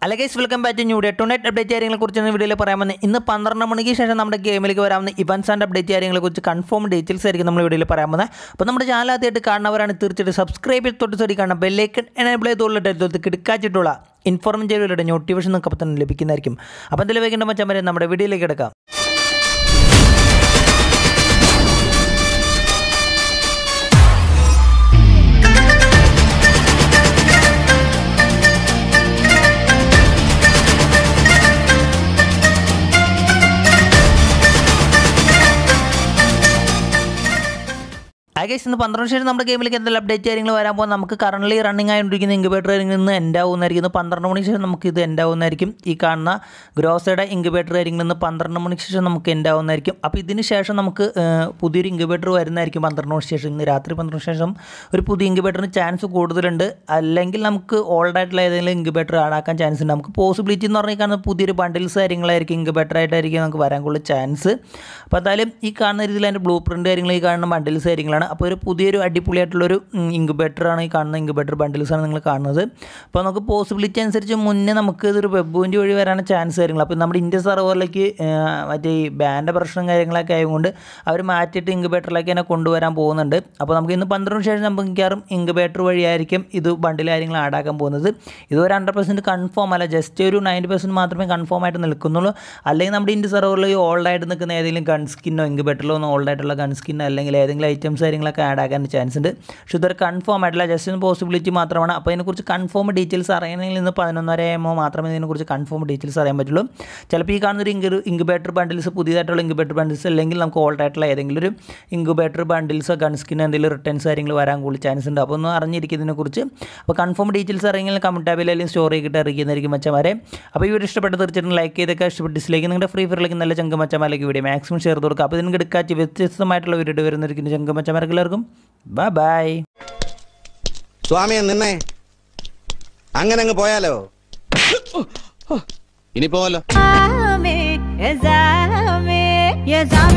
അല്ല guys welcome back to new day tonight update കാര്യങ്ങളെ കുറിച്ചാണ് വീഡിയോയിൽ പറയാൻ വന്നത് ഇന്ന് പന്ത്രണ്ട് മണിക്ക് ശേഷം നമ്മുടെ ഗെയിമിലേക്ക് വരാവുന്ന ഇവൻസ് ആൻഡ് അപ്ഡേറ്റ് കാര്യങ്ങളെ കുറിച്ച് കൺഫേം ഡീറ്റെയിൽസ് ആയിരിക്കും നമ്മൾ വീഡിയോയിൽ പറയാൻ പോകുന്നത് അപ്പോൾ നമ്മുടെ ചാനൽ ആദ്യമായിട്ട് കാണുന്നവരാണ് തീർച്ചയായിട്ടും സബ്സ്ക്രൈബ് ചെയ്ത് തൊട്ട് സൈഡിൽ കാണാം ബെല്ലേക്കൻ എനേബിൾ ചെയ്തുള്ള കിടക്കാച്ചിട്ടുള്ള ഇൻഫോർം ചെയ്തവരുടെ നോട്ടിഫിക്കേഷൻ നിങ്ങൾക്ക് അപ്പോൾ തന്നെ ലഭിക്കുന്നതായിരിക്കും അപ്പോൾ എന്തെങ്കിലും വൈകേണ്ട മച്ചാൻ വരെ നമ്മുടെ വീഡിയോയിലേക്ക് കിടക്കാം ആകേഷ് ഇന്ന് പന്ത്രണ്ട് ശേഷം നമ്മുടെ ഗെയിമിലേക്ക് എന്തെങ്കിലും അപ്ഡേറ്റ് കാര്യങ്ങൾ വരാൻ പോകുമ്പോൾ നമുക്ക് കറണ്ട്ലി റണ്ണിങ് ആയിട്ടിരിക്കുന്ന ഇൻക്യുബേറ്റർ കാര്യങ്ങളിൽ നിന്ന് എൻഡ് ആവുന്നതായിരിക്കും ഇന്ന് പന്ത്രണ്ട് മണിക്ക് ശേഷം നമുക്ക് ഇത് എൻഡ് ആവുന്നതായിരിക്കും ഈ കാണുന്ന ഗ്രോസയുടെ ഇൻക്യുബേറ്റർ കാര്യങ്ങളിൽ നിന്ന് പന്ത്രണ്ട് മണിക്ക് ശേഷം നമുക്ക് എൻഡ് ആവുന്നതായിരിക്കും അപ്പോൾ ഇതിന് ശേഷം നമുക്ക് ഏഹ്, പുതിയൊരു ഇൻക്യുബേറ്റർ വരുന്നതായിരിക്കും പന്ത്രണ്ട് മണിക്ക് ശേഷം ഇന്ന് രാത്രി പന്ത്രണ്ട് ശേഷം ഒരു പുതിയ ഇൻക്യുബേറ്ററിന് ചാൻസ് കൂടുതലുണ്ട് അല്ലെങ്കിൽ നമുക്ക് ഓൾഡ് ആയിട്ടുള്ള ഏതെങ്കിലും ഇൻക്യുബേറ്റർ ആടാക്കാൻ ചാൻസ് ഉണ്ട് നമുക്ക് പോസിബിലിറ്റി എന്ന് പറഞ്ഞാൽ ഈ കാണുന്ന പുതിയൊരു ബണ്ടിൽസ് കാര്യങ്ങളായിരിക്കും ഇൻക്യുബേറ്റർ ആയിട്ടായിരിക്കും നമുക്ക് വരാൻ കൂടുതൽ ചാൻസ് അപ്പോൾ എന്തായാലും ഈ കാണുന്ന രീതിയിൽ അതിൻ്റെ ബ്ലൂ പ്രിൻറ്റ് കാര്യങ്ങൾ ഈ കാണുന്ന ബണ്ടിൽസ് കാര്യങ്ങളാണ് അപ്പോൾ ഒരു പുതിയൊരു അടിപൊളിയായിട്ടുള്ളൊരു ഇൻക്യുബേറ്ററാണ് ഈ കാണുന്ന ഇൻക്യുബേറ്റർ ബണ്ടിൽസാണ് നിങ്ങൾ കാണുന്നത് അപ്പോൾ നമുക്ക് പോസിബിലിറ്റി അനുസരിച്ച് മുന്നേ നമുക്ക് ഇതൊരു വെബുവിൻ്റെ വഴി വരാൻ ചാൻസ് കാര്യങ്ങൾ അപ്പോൾ നമ്മുടെ ഇന്ത്യ സെർവറിലേക്ക് മറ്റേ ഈ ബാൻ്റെ പ്രശ്നം കാര്യങ്ങളൊക്കെ ആയതുകൊണ്ട് അവർ മാറ്റിയിട്ട് ഇൻക്യുബേറ്ററിലേക്ക് തന്നെ കൊണ്ടുവരാൻ പോകുന്നുണ്ട് അപ്പോൾ നമുക്ക് ഇന്ന് പന്ത്രണ്ട് ശേഷം നമുക്ക് മിക്കവാറും ഇൻക്യുബേറ്റർ വഴിയായിരിക്കും ഇത് ബണ്ടിൽ കാര്യങ്ങൾ ആഡാക്കാൻ പോകുന്നത് ഇത് ഒരു ഹൺഡ്രഡ് പെർസെൻറ്റ് കൺഫേം അല്ല ജസ്റ്റ് ഒരു നയൻറ്റി പെർസെൻറ്റ് മാത്രമേ കൺഫേം ആയിട്ട് നിൽക്കുന്നുള്ളൂ അല്ലെങ്കിൽ നമ്മുടെ ഇന്ത്യ സെർവറിൽ ഈ ഓൾഡ് ആയിട്ട് നിൽക്കുന്ന ഏതെങ്കിലും ഗൺ സ്കിന്നോ ഇൻക്യുബേറ്ററിലോ ഒന്നും ഓൾഡ് ആയിട്ടുള്ള ഗൺ സ്കിന്നോ അല്ലെങ്കിൽ ഏതെങ്കിലും ഐറ്റംസ് കാര്യങ്ങളൊക്കെ ആഡ് ആക്കാൻ ചാൻസ് ഉണ്ട് പക്ഷേ ഇതൊരു കൺഫേം ആയിട്ടില്ല ജസ്റ്റ് ഒന്ന് പോസിബിലിറ്റി മാത്രമാണ് അപ്പോൾ ഇതിനെക്കുറിച്ച് കൺഫേം ഡീറ്റെയിൽസ് അറിയണമെങ്കിൽ ഇന്ന് പതിനൊന്നര ആകുമ്പോൾ മാത്രമേ ഇതിനെക്കുറിച്ച് കൺഫേം ഡീറ്റെയിൽസ് അറിയാൻ പറ്റുള്ളൂ ചിലപ്പോൾ ഈ കാണുന്ന ഒരു ഇങ്ക് ഇൻക്യുബേറ്റർ ബണ്ടിൽസ് പുതിയതായിട്ടുള്ള ഇൻക്യുബേറ്റർ ബണ്ടിൽസ് അല്ലെങ്കിൽ നമുക്ക് ഓൾഡ് ആയിട്ടുള്ള ഏതെങ്കിലും ഒരു ഇൻക്യുബേറ്റർ ബണ്ടിൽസോ ഗൺ സ്കിന്നോ എന്തെങ്കിലും റിട്ടേൺസ് കാര്യങ്ങൾ വരാൻ കൂടുതൽ ചാൻസ് ഉണ്ട് അപ്പോൾ ഒന്ന് അറിഞ്ഞിരിക്കുന്നതിനെ കുറിച്ച് അപ്പോൾ കൺഫേം ഡീറ്റെയിൽസ് അറിയെങ്കിൽ കമൻറ്റ് ടാബിൽ അല്ലെങ്കിൽ സ്റ്റോറി കിട്ടി അറിയിക്കുന്നതായിരിക്കും മച്ചമാരെ അപ്പോൾ ഈ വീഡിയോ ഇഷ്ടപ്പെട്ട് തീർച്ചയായിട്ടും ലൈക്ക് ചെയ്തൊക്കെ ഇഷ്ടപ്പെട്ട് ഡിസ്ലൈക്ക് നിങ്ങളുടെ ഫ്രീ ഫയറിലേക്ക് നല്ല ചങ്ക മച്ചമാരിലേക്ക് വീഡിയോ മാക്സിമം ഷെയർ ചെയ്ത് കൊടുക്കുക അപ്പോൾ ഇതിന് എടുക്കാച്ച് വ്യത്യസ്തമായിട്ടുള്ള വീഡിയോ വരുന്നതായിരിക്കും ചങ്ക മച്ചമാർക്ക് എല്ലാവർക്കും ബൈ ബൈ സ്വാമിയെ നിന്നെ അങ്ങനെ അങ്ങ് പോയാലോ ഇനി പോവല്ലോ Zame, Zame, Zame,